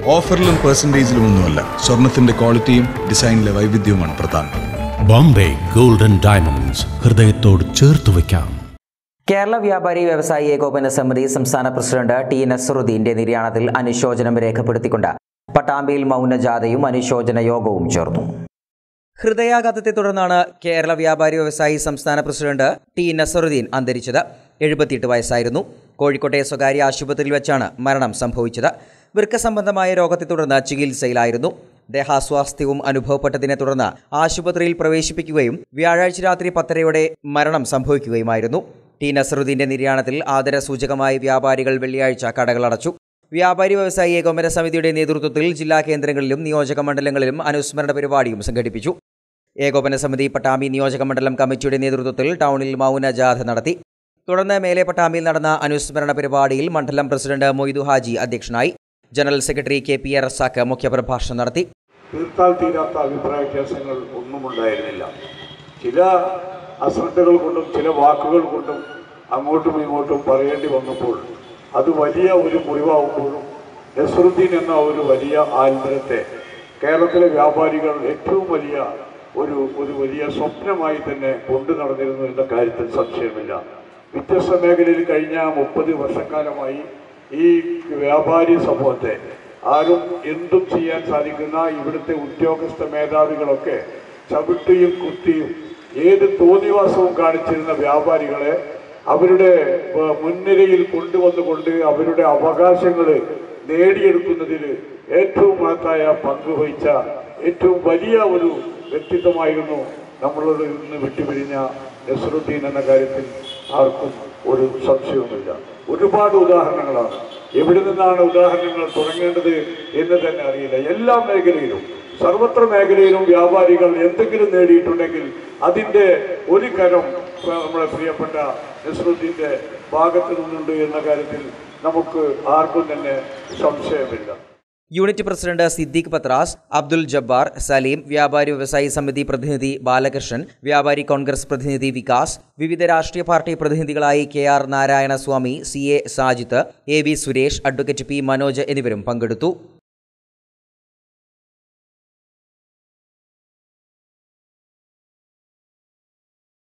ഓഫറിലും പെർസെൻറ്റേജിലും ഒന്നുമല്ല സ്വർണത്തിന്റെ ക്വാളിറ്റിയും ഡിസൈനിലെ വൈവിധ്യവുമാണ് പ്രധാനം ബോംബെ ഗോൾഡൻ ഡയമണ്ട്സ് ഹൃദയത്തോട് ചേർത്ത് വയ്ക്കാം കേരള വ്യാപാരി വ്യവസായി ഏകോപന സമിതി സംസ്ഥാന പ്രസിഡന്റ് ടി നസറുദ്ദീന്റെ നിര്യാണത്തിൽ അനുശോചനം രേഖപ്പെടുത്തിക്കൊണ്ട് പട്ടാമ്പിയിൽ മൗനജാഥയും അനുശോചന യോഗവും ചേർന്നു ഹൃദയാഘാതത്തെ തുടർന്നാണ് കേരള വ്യാപാരി വ്യവസായി സംസ്ഥാന പ്രസിഡന്റ് ടി നസറുദ്ദീൻ അന്തരിച്ചത് എഴുപത്തിയെട്ട് വയസ്സായിരുന്നു കോഴിക്കോട്ടെ സ്വകാര്യ ആശുപത്രിയിൽ വെച്ചാണ് മരണം സംഭവിച്ചത് വൃക്ക സംബന്ധമായ രോഗത്തെ തുടർന്ന് ചികിത്സയിലായിരുന്നു ദേഹാസ്വാസ്ഥ്യവും അനുഭവപ്പെട്ടതിനെ തുടർന്ന് ആശുപത്രിയിൽ പ്രവേശിപ്പിക്കുകയും വ്യാഴാഴ്ച രാത്രി പത്തരയോടെ മരണം സംഭവിക്കുകയുമായിരുന്നു ടി നസറുദ്ദീന്റെ നിര്യാണത്തിൽ ആദരസൂചകമായി വ്യാപാരികൾ വെള്ളിയാഴ്ച കടകൾ അടച്ചു വ്യാപാരി വ്യവസായി ഏകോപന സമിതിയുടെ നേതൃത്വത്തിൽ ജില്ലാ കേന്ദ്രങ്ങളിലും നിയോജക മണ്ഡലങ്ങളിലും അനുസ്മരണ പരിപാടിയും സംഘടിപ്പിച്ചു ഏകോപന സമിതി പട്ടാമ്പി നിയോജക മണ്ഡലം കമ്മിറ്റിയുടെ നേതൃത്വത്തിൽ ടൗണിൽ മൗന ജാഥ നടത്തി തുടർന്ന് മേലെ പട്ടാമ്പിയിൽ നടന്ന അനുസ്മരണ പരിപാടിയിൽ മണ്ഡലം പ്രസിഡന്റ് മൊയ്തു ഹാജി അധ്യക്ഷനായി general secretary K P R Razak മുഖ്യപ്രഭാഷണം നടത്തി തീർത്താൽ തീരാത്ത അഭിപ്രായ വ്യത്യാസങ്ങൾ ഒന്നും ഉണ്ടായിരുന്നില്ല ചില അശ്രദ്ധകൾ കൊണ്ടും ചില വാക്കുകൾ കൊണ്ടും അങ്ങോട്ടും ഇങ്ങോട്ടും പറയേണ്ടി വന്നപ്പോൾ അത് വലിയ ഒരു മുറിവാകുമ്പോഴും നസറുദ്ദീൻ എന്ന ഒരു വലിയ ആത്മരത്തെ കേരളത്തിലെ വ്യാപാരികൾ ഏറ്റവും വലിയ ഒരു ഒരു വലിയ സ്വപ്നമായി തന്നെ കൊണ്ടു നടന്നിരുന്നു എന്ന കാര്യത്തിൽ സംശയമില്ല വ്യത്യസ്ത മേഖലയിൽ കഴിഞ്ഞ മുപ്പത് വർഷക്കാലമായി ഈ വ്യാപാരി സമൂഹത്തെ ആരും എന്തും ചെയ്യാൻ സാധിക്കുന്ന ഇവിടുത്തെ ഉദ്യോഗസ്ഥ മേധാവികളൊക്കെ ചവിട്ടിയും കുത്തിയും ഏത് തോന്നിവാസവും കാണിച്ചിരുന്ന വ്യാപാരികളെ അവരുടെ ഏർ, മുൻനിരയിൽ കൊണ്ടുവന്നുകൊണ്ട് അവരുടെ അവകാശങ്ങൾ നേടിയെടുക്കുന്നതിൽ ഏറ്റവും മഹത്തായ പങ്ക് വഹിച്ച ഏറ്റവും വലിയ ഒരു വ്യക്തിത്വമായിരുന്നു നമ്മളോട് ഇന്ന് വിട്ടുപിരിഞ്ഞ നസറുദ്ദീൻ എന്ന കാര്യത്തിൽ ആർക്കും ഒരു സംശയവുമില്ല ഒരുപാട് ഉദാഹരണങ്ങളാണ് എവിടെ നിന്നാണ് ഉദാഹരണങ്ങൾ തുടങ്ങേണ്ടത് എന്ന് തന്നെ അറിയില്ല എല്ലാ മേഖലയിലും സർവത്ര മേഖലയിലും വ്യാപാരികൾ എന്തെങ്കിലും നേടിയിട്ടുണ്ടെങ്കിൽ അതിൻ്റെ ഒരു കരം ഇപ്പൊ നമ്മുടെ പ്രിയപ്പെട്ട നസറുദ്ദീൻ്റെ ഭാഗത്ത് നിന്നുണ്ട് എന്ന കാര്യത്തിൽ നമുക്ക് ആർക്കും തന്നെ സംശയമില്ല യൂണിറ്റ് പ്രസിഡന്റ് സിദ്ദീഖ് പത്രാസ് അബ്ദുൽ ജബ്ബാർ സലീം വ്യാപാരി വ്യവസായി സമിതി പ്രതിനിധി ബാലകൃഷ്ണൻ വ്യാപാരി കോൺഗ്രസ് പ്രതിനിധി വികാസ് വിവിധ രാഷ്ട്രീയ പാർട്ടി പ്രതിനിധികളായി K R Narayanaswamy C A Sajith A V Suresh advocate P Manoj എന്നിവരും പങ്കെടുത്തു